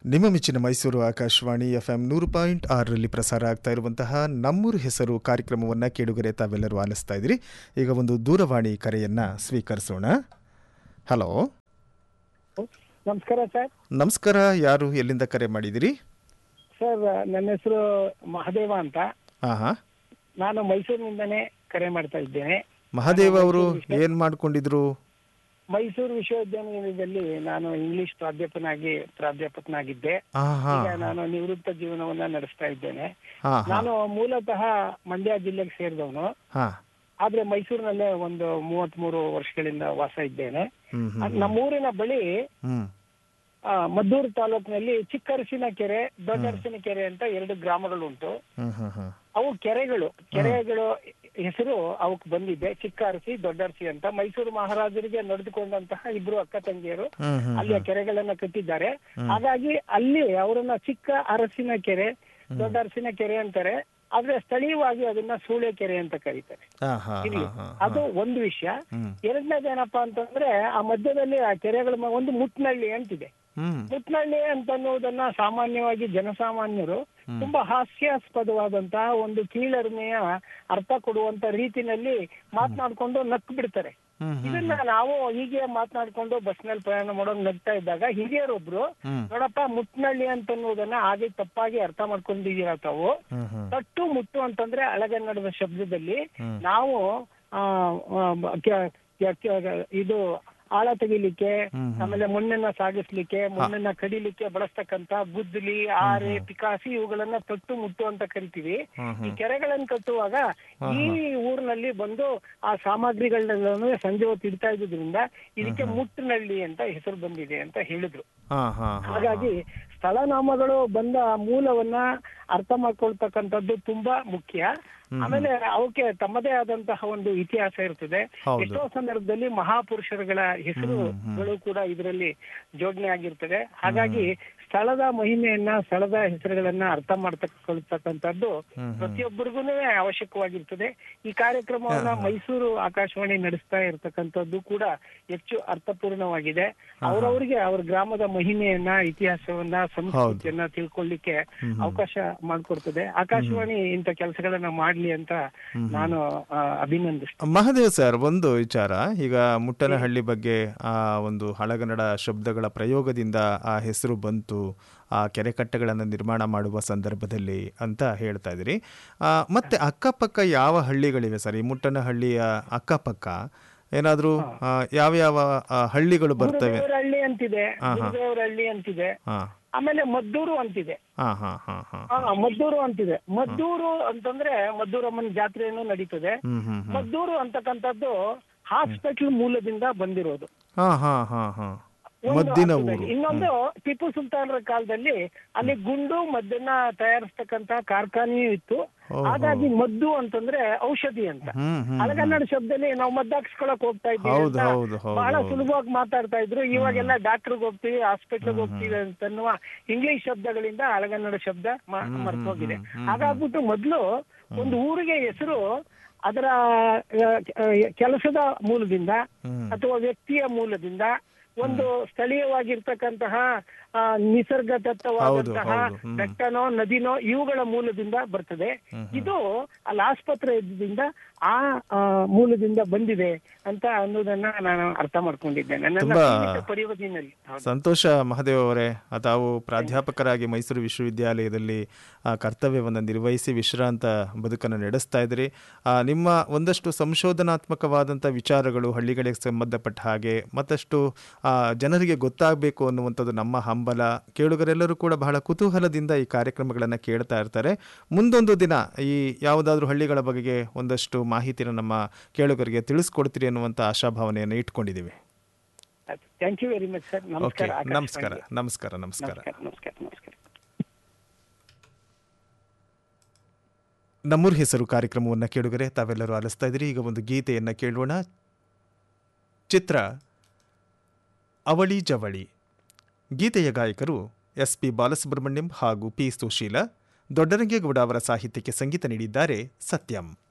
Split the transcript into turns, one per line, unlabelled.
ನಿಮ್ಮ ಮೆಚ್ಚಿನ ಮೈಸೂರು ಆಕಾಶವಾಣಿ ಎಫ್ ಎಂ ನೂರು ಪಾಯಿಂಟ್ ಆರರಲ್ಲಿ ಪ್ರಸಾರ ಆಗ್ತಾ ಇರುವಂತಹ ನಮ್ಮೂರು ಹೆಸರು ಕಾರ್ಯಕ್ರಮವನ್ನು ಕೇಳುಗರೆ ತಾವೆಲ್ಲರೂ ಆಲಿಸ್ತಾ ಇದ್ದೀರಿ ಈಗ ಒಂದು ದೂರವಾಣಿ ಕರೆಯನ್ನು ಸ್ವೀಕರಿಸೋಣ ಹಲೋ
ನಮಸ್ಕಾರ ಸರ್
ನಮಸ್ಕಾರ ಯಾರು ಎಲ್ಲಿಂದ ಕರೆ ಮಾಡಿದಿರಿ
ಸರ್ ನನ್ನ ಹೆಸರು ಮಹದೇವ ಅಂತ
ಹಾಂ ಹಾಂ
ನಾನು ಮೈಸೂರಿನಿಂದನೇ ಕರೆ ಮಾಡ್ತಾ ಇದ್ದೇನೆ
ಮಹಾದೇವ್ ಅವರು ಏನು ಮಾಡ್ಕೊಂಡಿದ್ರು
ಮೈಸೂರು ವಿಶ್ವವಿದ್ಯಾನಿಲಯದಲ್ಲಿ ನಾನು ಇಂಗ್ಲಿಷ್ ಪ್ರಾಧ್ಯಾಪಕನಾಗಿ ಪ್ರಾಧ್ಯಾಪಕನಾಗಿದ್ದೆ
ಹಾಂ ಹಾಂ
ಈಗ ನಾನು ನಿವೃತ್ತ ಜೀವನವನ್ನ ನಡೆಸ್ತಾ ಇದ್ದೇನೆ
ಹಾಂ ಹಾಂ
ನಾನು ಮೂಲತಃ ಮಂಡ್ಯ ಜಿಲ್ಲೆಗೆ ಸೇರಿದವನು
ಹಾಂ
ಆದ್ರೆ ಮೈಸೂರಿನಲ್ಲೇ ಒಂದು ಮೂವತ್ತ್ ಮೂರು ವರ್ಷಗಳಿಂದ ವಾಸ ಇದ್ದೇನೆ
ಹ್ಞೂ ಹ್ಞೂ
ನಮ್ಮೂರಿನ ಬಳಿ
ಹ್ಞೂ
ಆ, ಮದ್ದೂರು ತಾಲೂಕಿನಲ್ಲಿ ಚಿಕ್ಕರಸಿನ ಕೆರೆ ದೊಡ್ಡರಸಿನ ಕೆರೆ ಅಂತ ಎರಡು ಗ್ರಾಮಗಳುಂಟು
ಹ್ಞೂ ಹ್ಞೂ ಹ್ಞೂ
ಅವು ಕೆರೆಗಳು ಕೆರೆಗಳು ಹೆಸರು ಅವಕ್ ಬಂದಿದೆ ಚಿಕ್ಕ ಅರಸಿ ದೊಡ್ಡ ಅರಸಿ ಅಂತ ಮೈಸೂರು ಮಹಾರಾಜರಿಗೆ ನಡೆದುಕೊಂಡಂತಹ ಇಬ್ರು ಅಕ್ಕ ತಂಗಿಯರು
ಹ್ಞೂ ಹ್ಞೂ
ಅಲ್ಲಿಯ ಕೆರೆಗಳನ್ನ ಕಟ್ಟಿದ್ದಾರೆ ಹಾಗಾಗಿ ಅಲ್ಲಿ ಅವರನ್ನ ಚಿಕ್ಕ ಅರಸಿನ ಕೆರೆ ದೊಡ್ಡ ಅರಸಿನ ಕೆರೆ ಅಂತಾರೆ ಆದ್ರೆ ಸ್ಥಳೀಯವಾಗಿ ಅದನ್ನ ಸೂಳೆ ಕೆರೆ ಅಂತ ಕರೀತಾರೆ
ಹಾಂ ಹಾಂ
ಇರ್ಲಿ
ಹಾಂ ಹಾಂ
ಅದು ಒಂದು ವಿಷಯ
ಹ್ಞೂ
ಎರಡನೇದೇನಪ್ಪಾ ಅಂತಂದ್ರೆ ಆ ಮಧ್ಯದಲ್ಲಿ ಆ ಕೆರೆಗಳ ಮ- ಒಂದು ಮುಟ್ನಳ್ಳಿ ಅಂತಿದೆ
ಹ್ಞೂ
ಮುಟ್ನಳ್ಳಿ ಅಂತ ಅನ್ನೋದನ್ನ ಸಾಮಾನ್ಯವಾಗಿ ಜನಸಾಮಾನ್ಯರು ತುಂಬಾ ಹಾಸ್ಯಾಸ್ಪದವಾದಂತಹ ಒಂದು ಕೀಳರಿಮೆಯ ಅರ್ಥ ಕೊಡುವಂತ ರೀತಿನಲ್ಲಿ ಮಾತನಾಡ್ಕೊಂಡು ನಕ್ ಬಿಡ್ತಾರೆ
ಹ್ಞೂ ಹ್ಞೂ
ಇದನ್ನ ನಾವು ಹೀಗೆ ಮಾತನಾಡ್ಕೊಂಡು ಬಸ್ ನಲ್ಲಿ ಪ್ರಯಾಣ ಮಾಡೋದು ನಗ್ತಾ ಇದ್ದಾಗ ಹಿರಿಯರೊಬ್ರು
ಹ್ಞೂ
ನೋಡಪ್ಪ ಮುಟ್ನಳ್ಳಿ ಅಂತ ಅನ್ನೋದನ್ನ ಹಾಗೆ ತಪ್ಪಾಗಿ ಅರ್ಥ ಮಾಡ್ಕೊಂಡಿದೀರ ತಾವು
ಹ್ಞೂ ಹ್ಞೂ
ತಟ್ಟು ಮುಟ್ಟು ಅಂತಂದ್ರೆ ಹಳಗನ್ನಡದ ಶಬ್ದದಲ್ಲಿ
ಹ್ಮ್.
ನಾವು ಆ, ಆ, ಕ- ಕ- ಕ- ಇದು ಆಳ ತೆಗಿಲಿಕ್ಕೆ
ಹ್ಮ್, ಹ್ಮ್.
ಆಮೇಲೆ ಮಣ್ಣನ್ನ ಸಾಗಿಸ್ಲಿಕ್ಕೆ ಮಣ್ಣನ್ನ ಕಡಿಲಿಕ್ಕೆ ಬಳಸ್ತಕ್ಕಂತ ಗುದ್ದಲಿ ಆರೆ ಪಿಕಾಸಿ ಇವುಗಳನ್ನ ತೊಟ್ಟು ಮುಟ್ಟು ಅಂತ ಕರಿತೀವಿ
ಹ್ಮ್,
ಈ ಕೆರೆಗಳನ್ನ ಕಟ್ಟುವಾಗ ಈ ಊರಿನಲ್ಲಿ ಬಂದು ಆ ಸಾಮಗ್ರಿಗಳನ್ನೆಲ್ಲನೂ ಸಂಜೆ ಹೊತ್ತು ಇಡ್ತಾ ಇದ್ದಿದ್ರಿಂದ ಇದಕ್ಕೆ ಮುಟ್ಟಿನಳ್ಳಿ ಅಂತ ಹೆಸರು ಬಂದಿದೆ ಅಂತ ಹೇಳಿದ್ರು
ಹಾಂ ಹಾಂ ಹಾಂ
ಹಾಗಾಗಿ ಸ್ಥಳನಾಮಗಳು ಬಂದ ಮೂಲವನ್ನ ಅರ್ಥ ಮಾಡ್ಕೊಳ್ತಕ್ಕಂಥದ್ದು ತುಂಬಾ ಮುಖ್ಯ ಆಮೇಲೆ ಅವಕ್ಕೆ ತಮ್ಮದೇ ಆದಂತಹ ಒಂದು ಇತಿಹಾಸ ಇರ್ತದೆ
ಹೌದು.
ಎಷ್ಟೋ ಸಂದರ್ಭದಲ್ಲಿ ಮಹಾಪುರುಷರುಗಳ ಹೆಸರುಗಳು ಕೂಡ ಇದರಲ್ಲಿ ಜೋಡಣೆ ಆಗಿರ್ತದೆ ಹಾಗಾಗಿ ಸ್ಥಳದ ಮಹಿಮೆಯನ್ನ ಸ್ಥಳದ ಹೆಸರುಗಳನ್ನ ಅರ್ಥ ಮಾಡ್ತಕ್ಕಂಥದ್ದು ಪ್ರತಿಯೊಬ್ಬರಿಗೂ ಅವಶ್ಯಕವಾಗಿರ್ತದೆ ಈ ಕಾರ್ಯಕ್ರಮವನ್ನ ಮೈಸೂರು ಆಕಾಶವಾಣಿ ನಡೆಸ್ತಾ ಇರತಕ್ಕಂಥದ್ದು ಕೂಡ ಹೆಚ್ಚು ಅರ್ಥಪೂರ್ಣವಾಗಿದೆ ಅವರವರಿಗೆ ಅವ್ರ ಗ್ರಾಮದ ಮಹಿಮೆಯನ್ನ ಇತಿಹಾಸವನ್ನ ಸಂಸ್ಕೃತಿಯನ್ನ ತಿಳ್ಕೊಳ್ಳಿಕ್ಕೆ ಅವಕಾಶ ಮಾಡಿಕೊಡ್ತದೆ ಆಕಾಶವಾಣಿ ಇಂಥ ಕೆಲಸಗಳನ್ನ ಮಾಡ್ಲಿ ಅಂತ ನಾನು ಆ, ಅಭಿನಂದಿಸ್ತೇನೆ
ಮಹಾದೇವ್ ಸರ್ ಒಂದು ವಿಚಾರ ಈಗ ಮುಟ್ಟನಹಳ್ಳಿ ಬಗ್ಗೆ ಆ ಒಂದು ಹಳಗನ್ನಡ ಶಬ್ದಗಳ ಪ್ರಯೋಗದಿಂದ ಆ ಹೆಸರು ಬಂತು ಆ ಕೆರೆ ಕಟ್ಟೆಗಳನ್ನು ನಿರ್ಮಾಣ ಮಾಡುವ ಸಂದರ್ಭದಲ್ಲಿ ಅಂತ ಹೇಳ್ತಾ ಇದ್ದೀರಿ ಆ, ಮತ್ತೆ ಅಕ್ಕಪಕ್ಕ ಯಾವ ಹಳ್ಳಿಗಳಿವೆ ಸರ್ ಈ ಮುಟ್ಟನಹಳ್ಳಿಯ ಅಕ್ಕಪಕ್ಕ ಏನಾದರೂ ಯಾವ್ಯಾವ ಆ, ಹಳ್ಳಿಗಳು ಬರ್ತವೆ
ಗುರುದೇವರಹಳ್ಳಿ ಅಂತಿದೆ ಗುರುದೇವರಹಳ್ಳಿ ಅಂತಿದೆ
ಹಾಂ
ಆಮೇಲೆ ಮದ್ದೂರು ಅಂತಿದೆ
ಹಾಂ ಹಾಂ ಹಾಂ ಹಾಂ
ಆ, ಮದ್ದೂರು ಅಂತಿದೆ ಮದ್ದೂರು ಅಂತಂದ್ರೆ ಮದ್ದೂರಮ್ಮನ ಜಾತ್ರೆಯನ್ನು ನಡೀತದೆ
ಹ್ಮ್ ಹ್ಮ್ ಹ್ಮ್
ಮದ್ದೂರು ಅಂತಕ್ಕಂಥದ್ದು ಹಾಸ್ಪಿಟಲ್ ಮೂಲದಿಂದ ಬಂದಿರೋದು
ಹಾಂ ಹಾಂ ಹಾಂ ಹಾಂ
ಒಂದು
ಮದ್ದಿನ
ಅರ್ಥದಲ್ಲಿ.
ಊರು
ಇನ್ನೊಂದು ಟಿಪ್ಪು ಸುಲ್ತಾನರ ಕಾಲದಲ್ಲಿ ಅಲ್ಲಿ ಗುಂಡು ಮದ್ದನ್ನ ತಯಾರಿಸ್ತಕ್ಕಂತ ಕಾರ್ಖಾನೆಯೂ ಇತ್ತು ಹಾಗಾಗಿ ಮದ್ದು ಅಂತಂದ್ರೆ ಔಷಧಿ ಅಂತ
ಹ್ಮ್ ಹ್ಮ್
ಹಳಗನ್ನಡ ಶಬ್ದದಲ್ಲಿ ನಾವು ಮದ್ದು ಹಾಕ್ಸ್ಕೊಳಕ್ ಹೋಗ್ತಾ ಇದ್ದೀವಿ
ಹೌದು
ಅಂತ
ಹೌದು ಹೌದು
ಬಹಳ
ಹೌದು
ಸುಲಭವಾಗಿ ಮಾತಾಡ್ತಾ ಇದ್ರು ಇವಾಗೆಲ್ಲ ಡಾಕ್ಟರ್ಗೆ ಹೋಗ್ತೀವಿ ಹಾಸ್ಪಿಟ್ಲ್ಗೆ ಹೋಗ್ತೀವಿ ಅಂತನ್ನುವ ಇಂಗ್ಲಿಷ್ ಶಬ್ದಗಳಿಂದ ಹಳಗನ್ನಡ ಶಬ್ದ ಮರ್ತೋಗಿದೆ ಹಾಗಾಗ್ಬಿಟ್ಟು ಮೊದ್ಲು ಒಂದು ಊರಿಗೆ ಹೆಸರು ಅದರ ಆ, ಆ, ಕೆಲಸದ ಮೂಲದಿಂದ
ಹ್ಮ್
ಅಥವಾ ವ್ಯಕ್ತಿಯ ಮೂಲದಿಂದ ಒಂದು ಸ್ಥಳೀಯವಾಗಿರ್ತಕ್ಕಂತಹ ಆ, ನಿಸರ್ಗ ದತ್ತವಾದಂತಹ
ಹೌದು, ಹ್ಮ್.
ಬೆಟ್ಟನೋ ನದಿನೋ ಇವುಗಳ ಮೂಲದಿಂದ ಬರ್ತದೆ ಇದು ಅಲ್ಲಿ ಆಸ್ಪತ್ರೆ ಇದ್ದಿಂದ ಆ ಆ, ಮೂಲದಿಂದ ಬಂದಿದೆ ಅಂತ ಅನ್ನೋದನ್ನ ನಾನು ಅರ್ಥ ಮಾಡ್ಕೊಂಡಿದ್ದೇನೆ ನನ್ನ
ತುಂಬಾ-
ಸೀಮಿತ ಪರಿವತಿನಲ್ಲಿ ಹೌದು.
ಸಂತೋಷ ಮಹದೇವ್ ಅವರೇ ತಾವು ಪ್ರಾಧ್ಯಾಪಕರಾಗಿ ಮೈಸೂರು ವಿಶ್ವವಿದ್ಯಾಲಯದಲ್ಲಿ ಆ, ಕರ್ತವ್ಯವನ್ನು ನಿರ್ವಹಿಸಿ ವಿಶ್ರಾಂತ ಬದುಕನ್ನು ನಡೆಸ್ತಾ ಇದ್ದೀರಿ ಆ, ನಿಮ್ಮ ಒಂದಷ್ಟು ಸಂಶೋಧನಾತ್ಮಕವಾದಂಥ ವಿಚಾರಗಳು ಹಳ್ಳಿಗಳಿಗೆ ಸಂಬಂಧಪಟ್ಟ ಹಾಗೆ ಮತ್ತಷ್ಟು ಆ, ಜನರಿಗೆ ಗೊತ್ತಾಗಬೇಕು ಅನ್ನುವಂಥದ್ದು ನಮ್ಮ ಹಂಬಲ ಕೇಳುಗರೆಲ್ಲರೂ ಕೂಡ ಬಹಳ ಕುತೂಹಲದಿಂದ ಈ ಕಾರ್ಯಕ್ರಮಗಳನ್ನು ಕೇಳ್ತಾ ಇರ್ತಾರೆ ಮುಂದೊಂದು ದಿನ ಈ ಯಾವುದಾದ್ರೂ ಹಳ್ಳಿಗಳ ಬಗೆಗೆ ಒಂದಷ್ಟು ಮಾಹಿತಿನ ನಮ್ಮ ಕೇಳುಗರಿಗೆ ತಿಳಿಸ್ಕೊಡ್ತೀರಿ ಅನ್ನುವಂಥ ಆಶಾಭಾವನೆಯನ್ನು ಇಟ್ಕೊಂಡಿದ್ದೀವಿ
thank you very much sir
okay
ನಮಸ್ಕಾರ
ನಮಸ್ಕಾರ
ಆಕಾಶವಾಣಿಗೆ.
ನಮಸ್ಕಾರ ನಮಸ್ಕಾರ
ನಮಸ್ಕಾರ ನಮಸ್ಕಾರ ನಮಸ್ಕಾರ
ನಮ್ಮೂರ್ ಹೆಸರು ಕಾರ್ಯಕ್ರಮವನ್ನು ಕೇಳುಗರೆ ತಾವೆಲ್ಲರೂ ಆಲಿಸ್ತಾ ಇದ್ದೀರಿ ಈಗ ಒಂದು ಗೀತೆಯನ್ನು ಕೇಳೋಣ ಚಿತ್ರ ಅವಳಿ ಜವಳಿ ಗೀತೆಯ ಗಾಯಕರು ಎಸ್ ಪಿ ಬಾಲಸುಬ್ರಹ್ಮಣ್ಯಂ ಹಾಗೂ ಪಿ ಸುಶೀಲ ದೊಡ್ಡರಂಗೇಗೌಡ ಅವರ ಸಾಹಿತ್ಯಕ್ಕೆ ಸಂಗೀತ ನೀಡಿದ್ದಾರೆ ಸತ್ಯಂ